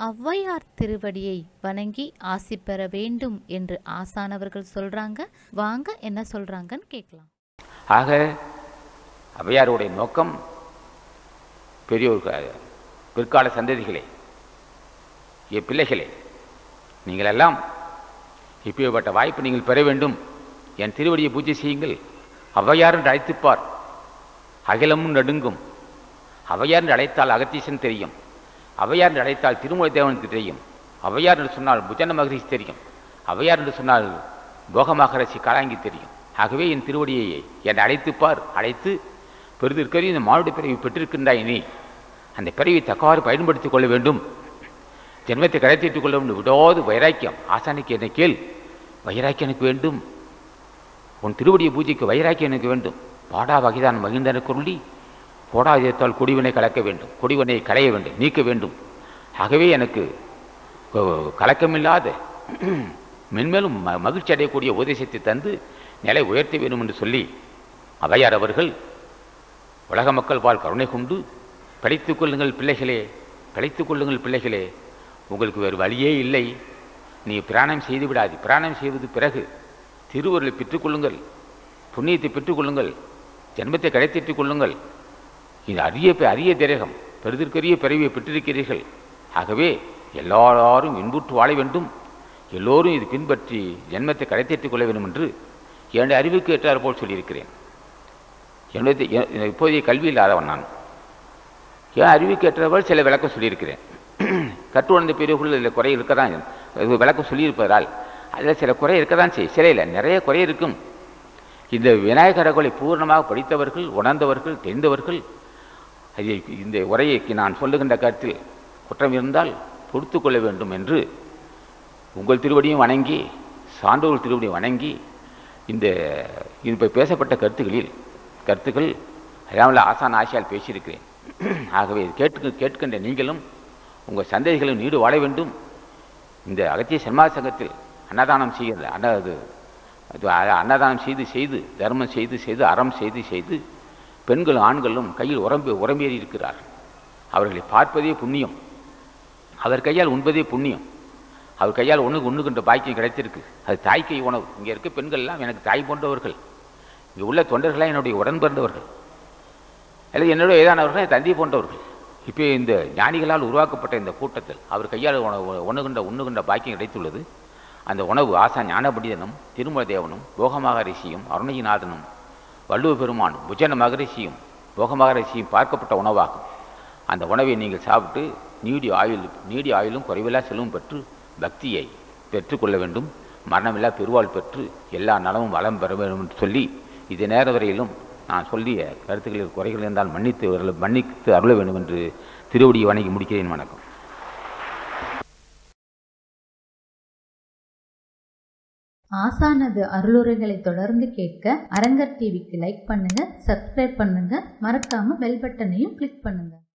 ஔவையார் திருவடியை வணங்கி ஆசி பெற வேண்டும் என்று ஆசானவர்கள் சொல்றாங்க வாங்க என்ன சொல்றாங்கன்னு கேட்கலாம் ஆக ஔவையாருடைய நோக்கம் பெரியோர் பிற்கால சந்ததிகளே என் பிள்ளைகளே நீங்கள் எல்லாம் இப்பேற்பட்ட வாய்ப்பு நீங்கள் பெற வேண்டும் என் திருவடியை பூஜை செய்யுங்கள் ஔவையார் என்று அழைத்துப்பார் அகிலமும் நடுங்கும் ஔவையார் என்று அழைத்தால் அகத்தீசன் தெரியும் ஔவையார் என்று அழைத்தால் திருமலை தேவனுக்கு தெரியும் ஔவையார் என்று சொன்னால் புஜன மகரிஷி தெரியும் ஔவையார் என்று சொன்னால் போக மகரிஷி காலாங்கி தெரியும் ஆகவே என் திருவடியை என்னை அழைத்துப்பார் அழைத்து பெரிதிருக்கிற இந்த மானுட பிறவி பெற்றிருக்கின்றாய் நீ அந்த பிறவி தக்கவாறு பயன்படுத்திக் கொள்ள வேண்டும் ஜென்மத்தை கடைத்திட்டுக் கொள்ள வேண்டும் விடாது வைராக்கியம் ஆசானிக்கு என்னை கேள் வைராக்கியம் எனக்கு வேண்டும் உன் திருவடியை பூஜைக்கு வைராக்கியம் எனக்கு வேண்டும் பாடா வகைதான் மகிழ்ந்தன குருளி போடா இதத்தால் குடிவினை கலக்க வேண்டும் குடிவினை களைய வேண்டும் நீக்க வேண்டும் ஆகவே எனக்கு அஹ், கலக்கமில்லாத மென்மேலும் ம மகிழ்ச்சி அடையக்கூடிய உபதேசத்தை தந்து நிலை உயர்த்த வேண்டும் என்று சொல்லி அவையார் அவர்கள் உலக மக்கள் பால் கருணை கொண்டு பிழைத்துக் கொள்ளுங்கள் பிள்ளைகளே பிழைத்துக் கொள்ளுங்கள் பிள்ளைகளே உங்களுக்கு வேறு வழியே இல்லை நீ பிராணம் செய்து விடாது பிராணம் செய்வது பிறகு திருவருளை பெற்றுக்கொள்ளுங்கள் புண்ணியத்தை பெற்றுக்கொள்ளுங்கள் ஜென்மத்தை கிடைத்திட்டுக் கொள்ளுங்கள் இது அரிய பெ- அரிய திரகம் பெரிதற்கரிய பிறவியை பெற்றிருக்கிறீர்கள் ஆகவே எல்லாரும் இன்புற்று வாழ வேண்டும் எல்லோரும் இது பின்பற்றி ஜென்மத்தை கடைத்தேற்றிக் கொள்ள வேண்டும் என்று என்னுடைய அறிவுக்கு ஏற்றார் போல் சொல்லியிருக்கிறேன் என்னுடைய எ- இப்போதைய கல்வி இல்லாதவன் நான் என் அறிவுக்கு ஏற்றவள் சில விளக்கம் சொல்லியிருக்கிறேன் கற்று வளர்ந்த பெரியவர்கள் இதில் குறை இருக்க தான் இது விளக்கம் சொல்லியிருப்பதால் அதில் சில குறை இருக்க தான் செய்யும் சில இல்லை நிறைய குறை இருக்கும் இந்த விநாயகரகளை பூர்ணமாக படித்தவர்கள் உணர்ந்தவர்கள் தெரிந்தவர்கள் அதை இந்த உரையை நான் சொல்லுகின்ற கருத்தில் குற்றம் இருந்தால் பொறுத்து கொள்ள வேண்டும் என்று உங்கள் திருவடியும் வணங்கி சான்றோர் திருவடியும் வணங்கி இந்த இப்போ பேசப்பட்ட கருத்துக்களில் கருத்துக்கள் அல்லாமல் ஆசான் ஆசியால் பேசியிருக்கிறேன் ஆகவே இது கேட்டு கேட்கின்ற நீங்களும் உங்கள் சந்ததிகளும் நீடு வாழ வேண்டும் இந்த அகத்திய சன்மாத சங்கத்தில் அன்னதானம் செய்கிறது அன்ன அது அது அ- அன்னதானம் செய்து செய்து தர்மம் செய்து செய்து அறம் செய்து செய்து பெண்களும் ஆண்களும் கையில் உரம்பி உரம்பேறி இருக்கிறார் அவர்களை பார்ப்பதே புண்ணியம் அவர் கையால் உண்பதே புண்ணியம் அவர் கையால் ஒன்று உண்ணுகின்ற பாக்கியம் கிடைத்திருக்கு அது தாய் கை உணவு இங்கே இருக்க பெண்கள்லாம் எனக்கு தாய் போன்றவர்கள் இங்கே உள்ள தொண்டர்களாக என்னுடைய உடன் பிறந்தவர்கள் அல்லது என்னோட ஏதானவர்கள் என் தந்தை போன்றவர்கள் இப்போ இந்த ஞானிகளால் உருவாக்கப்பட்ட இந்த கூட்டத்தில் அவர் கையால் உணவு உண்ணுகின்ற உண்ணுகின்ற பாக்கியம் கிடைத்துள்ளது அந்த உணவு ஆசா ஞானபண்டிதனும் திருமல தேவனும் போகமகரிஷியும் அருணகிநாதனும் வள்ளுவ பெருமானும் புஜன மகரிஷியும் போகமகரிஷியும் பார்க்கப்பட்ட உணவாகும் அந்த உணவை நீங்கள் சாப்பிட்டு நீடி ஆயுள் நீடி ஆயுளும் குறைவில்லா செல்வம் பெற்று பக்தியை பெற்றுக்கொள்ள வேண்டும் மரணமில்லா பெருவாள் பெற்று எல்லா நலமும் வளம் பெற வேண்டும் என்று சொல்லி இது நேர வரையிலும் நான் சொல்லிய கருத்துக்களில் குறைகள் இருந்தால் மன்னித்து அவர்களை மன்னித்து அருள வேண்டும் என்று திருவடியை வணங்கி முடிக்கிறேன் வணக்கம் ஆசானது அருளுரைகளை தொடர்ந்து கேட்க அரங்கர் டிவிக்கு லைக் பண்ணுங்க சப்ஸ்கிரைப் பண்ணுங்க மறக்காம பெல் பட்டனையும் கிளிக் பண்ணுங்க